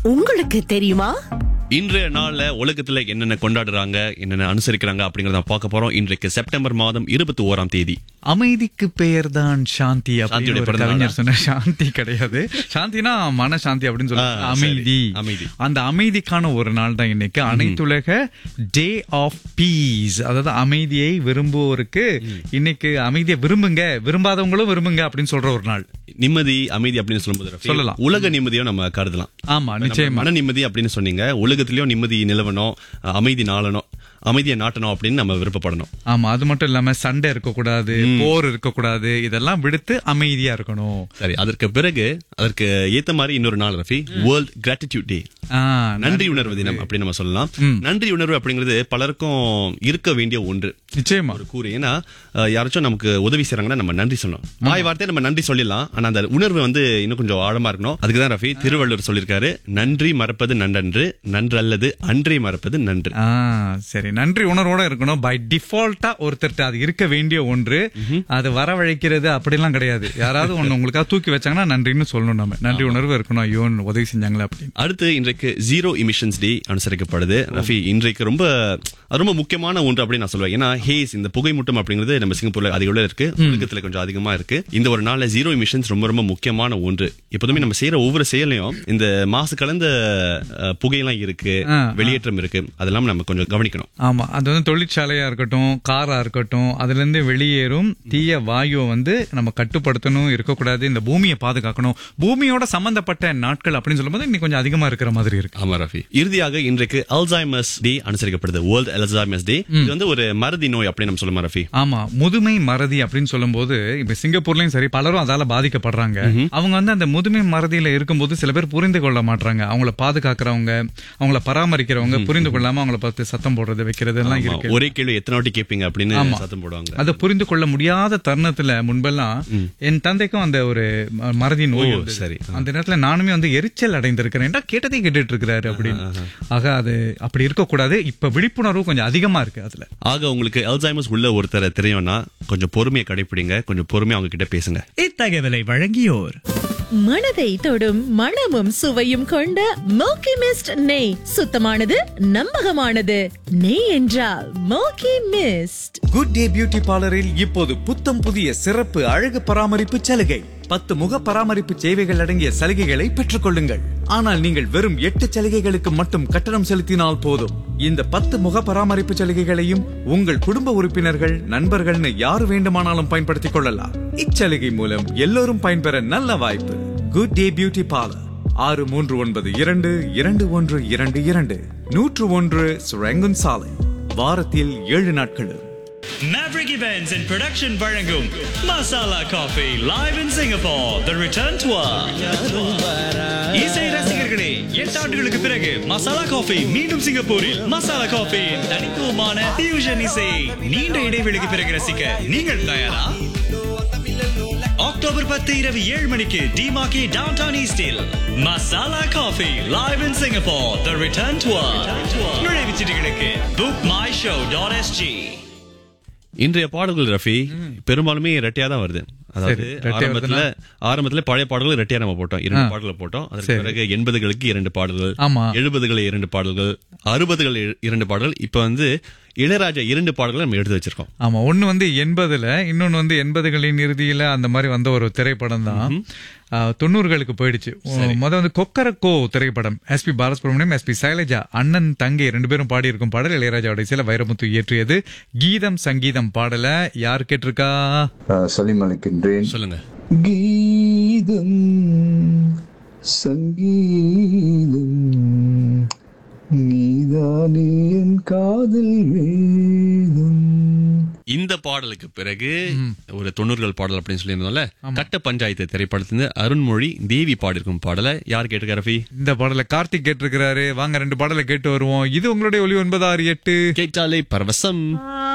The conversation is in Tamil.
உங்களுக்கு தெரியுமா இன்றைய நாள்ல உலகத்துல என்னென்ன கொண்டாடுறாங்க என்னென்ன அனுசரிக்கிறாங்க அப்படிங்கறத பார்க்க போறோம் இன்றைக்கு செப்டம்பர் மாதம் இருபத்தி ஓராம் தேதி அமைதிக்கு பெயர்தான் சாந்தி அப்படின்னு சாந்தியுடைய ஒரு பிறந்த கவிஞர் நாளா? சொன்ன சாந்தி கிடையாது சாந்தினா மன சாந்தி அப்படின்னு சொல்லுவாங்க ஆ, சரி. அமைதி அமைதி. அந்த அமைதிக்கான ஒரு நாள் தான் இன்னைக்கு அனைத்துலக டே ஆஃப் பீஸ் அதாவது அமைதியை விரும்புவோருக்கு இன்னைக்கு அமைதியை விரும்புங்க விரும்பாதவங்களும் விரும்புங்க அப்படின்னு சொல்ற ஒரு நாள் நிம்மதி அமைதி அப்படின்னு சொல்லும்போது ரஃபி, சொல்லலாம். உலக நிம்மதியும் நம்ம கருதலாம் ஆமா நம்ம நிச்சயமா மன நிம்மதி அப்படின்னு சொன்னீங்க உலகத்திலயும் நிம்மதி நிலவணும் அமைதி நாளணும் அமைதியை நாட்டணும் அப்படின்னு நம்ம விருப்பப்படணும் ஆமா அது மட்டும் இல்லாம சண்டை இருக்கக்கூடாது போர் இருக்கக்கூடாது இதெல்லாம் விடுத்து அமைதியா இருக்கணும் சரி அதற்கு பிறகு அதற்கு ஏத்த மாதிரி இன்னொரு நாள் ரஃபி வேர்ல்ட் கிராட்டிடியூட் டே ஆ, நன்றி உணர்வு தினம் அப்படின்னு நம்ம சொல்லலாம் நன்றி உணர்வு அப்படிங்கிறது பலருக்கும் இருக்க வேண்டிய ஒன்று நிச்சயமா ஒரு கூறு ஏன்னா அஹ், யாராச்சும் நமக்கு உதவி செய்றாங்கன்னா நம்ம நன்றி சொல்லணும் வாய் வார்த்தையை நம்ம நன்றி சொல்லிடலாம் ஆனா அந்த உணர்வு வந்து இன்னும் கொஞ்சம் ஆழமா இருக்கணும் அதுக்கு தான் ரஃபி திருவள்ளுவர் சொல்லியிருக்காரு நன்றி மறப்பது நன்றன்று நன்றல்லது அன்றே மறப்பது நன்று ஆ சரி நன்றி உணர்வோட இருக்கணும் பை டிஃபால்ட்டா ஒருத்தர்ட்ட அது இருக்க வேண்டிய ஒன்று அது வரவழைக்கிறது அப்படிலாம் கிடையாது யாராவது ஒண்ணு உங்களுக்காக தூக்கி வச்சாங்கன்னா நன்றின்னு சொல்லணும் நம்ம நன்றி உணர்வு இருக்கணும் ஐயோ உதவி செஞ்சாங்களே அப்படின்னு அடுத்து இன்றைக்கு ஜீரோ எமிஷன்ஸ் டே அனுசரிக்கப்படுது ரஃபி இன்றைக்கு ரொம்ப அது ரொம்ப முக்கியமான ஒன்று அப்படின்னு நான் சொல்லுவேன் ஏன்னா ஹேஸ் இந்த புகைமூட்டம் அப்படிங்கிறது நம்ம சிங்கப்பூர்ல அதிக அளவுல இருக்கு உலகத்துல கொஞ்சம் அதிகமா இருக்கு இந்த ஒரு நாள்ல ஜீரோ எமிஷன்ஸ் ரொம்ப ரொம்ப முக்கியமான ஒன்று எப்போதுமே நம்ம செய்யற ஒவ்வொரு செயலையும் இந்த மாசு கலந்த அஹ், புகையெல்லாம் இருக்கு ஆ, வெளியேற்றம் இருக்கு அதெல்லாம் நம்ம கொஞ்சம் கவனிக்கணும் ஆமா அது வந்து தொழிற்சாலையா இருக்கட்டும் காரா இருக்கட்டும் அதுல இருந்து வெளியேறும் தீய வாயுவை வந்து நம்ம கட்டுப்படுத்தணும் இருக்கக்கூடாது இந்த பூமியை பாதுகாக்கணும் பூமியோட சம்பந்தப்பட்ட நாட்கள் அப்படின்னு சொல்லும்போது இன்னைக்கு கொஞ்சம் அதிகமா இருக்கிற மாதிரி இருக்கு ஆமா ரஃபி இறுதியாக இன்றைக்கு அல்சைமர்ஸ் டே அனுசரிக்கப்படுது வேர்ல்ட் அல்சைமர்ஸ் டே இது வந்து ஒரு மறதி நோய் அப்படின்னு நம்ம சொல்லுமா ரஃபி ஆமா முதுமை மறதி அப்படின்னு சொல்லும்போது இப்ப சிங்கப்பூர்லயும் சரி பலரும் அதால பாதிக்கப்படுறாங்க அவங்க வந்து அந்த முதுமை மறதியில இருக்கும்போது சில பேர் புரிந்து கொள்ள மாட்டாங்க அவங்கள பாதுகாக்கிறவங்க அவங்கள பராமரிக்கிறவங்க புரிந்து கொள்ளாம அவங்கள பார்த்து சத்தம் போடுறது வைக்கிறது எல்லாம் ஆமா, இருக்கு ஒரே கேள்வி எத்தனை வாட்டி கேட்பீங்க அப்படின்னு சத்தம் போடுவாங்க அதை புரிந்து கொள்ள முடியாத தருணத்துல முன்பெல்லாம் என் தந்தைக்கும் அந்த ஒரு ம- மறதி நோய் ஓ, இருந்தது. சரி. அந்த நேரத்துல நானுமே வந்து எரிச்சல் அடைந்திருக்கிறேன் ஏன்டா கேட்டதே கேட்டுட்டு இருக்கிறாரு அப்படின்னு ஆக அது அப்படி இருக்கக்கூடாது இப்ப விழிப்புணர்வு கொஞ்சம் அதிகமா இருக்கு அதுல ஆக உங்களுக்கு அல்சைமர்ஸ் உள்ள ஒருத்தரை தெரியும்னா கொஞ்சம் பொறுமையை கடைப்பிடிங்க கொஞ்சம் பொறுமையா அவங்க கிட்ட பேசுங்க இத்தகவலை வழங்கியோர் மனதை தொடும் மணமும் சுவையும் கொண்ட மோக்கி மிஸ்ட் நெய் சுத்தமானது நம்பகமானது நெய் என்றால் மோக்கி மிஸ்ட் குட் டே பியூட்டி பார்லரில் இப்போது புத்தம் புதிய சிறப்பு அழகு பராமரிப்பு சலுகை பத்து முக பராமரிப்பு சேவைகள் அடங்கிய சலுகைகளை பெற்றுக் கொள்ளுங்கள் ஆனால் நீங்கள் வெறும் எட்டு சலுகைகளுக்கு மட்டும் கட்டணம் செலுத்தினால் போதும் இந்த பத்து முக பராமரிப்பு சலுகைகளையும் உங்கள் குடும்ப உறுப்பினர்கள் நண்பர்கள்னு யார் வேண்டுமானாலும் பயன்படுத்திக் கொள்ளலாம் இச்சலுகை மூலம் எல்லோரும் பயன்பெற நல்ல வாய்ப்பு குட் டே பியூட்டி பார்லர் ஆறு மூன்று ஒன்பது இரண்டு இரண்டு ஒன்று இரண்டு இரண்டு நூற்று ஒன்று சுரங்குன் சாலை வாரத்தில் ஏழு நாட்களும் Maverick Events and Production வழங்கும் Masala Coffee live in Singapore The Return Tour இசை ரசிகர்களே எட்டு ஆண்டுகளுக்கு பிறகு மசாலா காஃபி மீண்டும் சிங்கப்பூரில் மசாலா காஃபி தனித்துவமான ஃபியூஷன் இசை நீண்ட இடைவெளிக்கு பிறகு ரசிக்க நீங்கள் தயாரா அக்டோபர் பத்து இரவு ஏழு மணிக்கு டிமாக்கி டவுன் டவுன் ஈஸ்டில் Masala Coffee live in Singapore the return tour நுழைவுச் சீட்டுகளுக்கு Book My Show dot SG இன்றைய பாடல்கள் ரஃபி பெரும்பாலுமே ரெட்டையா தான் வருது அதாவது சரி, ரெட்டையா ஆரம்பத்துல ஆரம்பத்துல பழைய பாடல்கள் ரெட்டையா நம்ம போட்டோம் இரண்டு பாடல்கள் போட்டோம் அதற்கு சரி. பிறகு எண்பதுகளுக்கு இரண்டு பாடல்கள் ஆமா. எழுபதுகள் இரண்டு பாடல்கள் அறுபதுகள் இ- இரண்டு பாடல்கள் இப்ப வந்து இளையராஜா இரண்டு பாடல்கள் நம்ம எடுத்து வச்சிருக்கோம் ஆமா ஒண்ணு வந்து எண்பதுல இன்னொன்னு வந்து எண்பதுகளின் இறுதியில அந்த மாதிரி வந்த ஒரு திரைப்படம் தான் ஆஹ், தொண்ணூறுகளுக்கு போயிடுச்சு முத வந்து கொக்கரக்கோ திரைப்படம் எஸ்பி பாலசுப்ரமணியம் எஸ்பி சைலஜா அண்ணன் தங்கை ரெண்டு பேரும் பாடி இருக்கும் பாடல் இளையராஜாவோட சில வைரமுத்து இயற்றியது கீதம் சங்கீதம் பாடல யார் கேட்டிருக்கா ஆஹ் சலீம் அளிக்கின்றேன் சொல்லுங்க கீதம் சங்கீதம் நீதானே என் காதல் வேதம் இந்த பாடலுக்கு பிறகு ஒரு தொண்ணூறுகள் பாடல் அப்படின்னு சொல்லியிருந்தோம்ல கட்ட பஞ்சாயத்து திரைப்படத்திலிருந்து அருண்மொழி தேவி பாடிருக்கும் பாடலை யார் கேட்டிருக்கா ரஃபி இந்த பாடல கார்த்திக் கேட்டிருக்கிறாரு வாங்க ரெண்டு பாடலை கேட்டு வருவோம் இது உங்களுடைய ஒளி ஒன்பது ஆறு எட்டு கேட்டாலே பரவசம்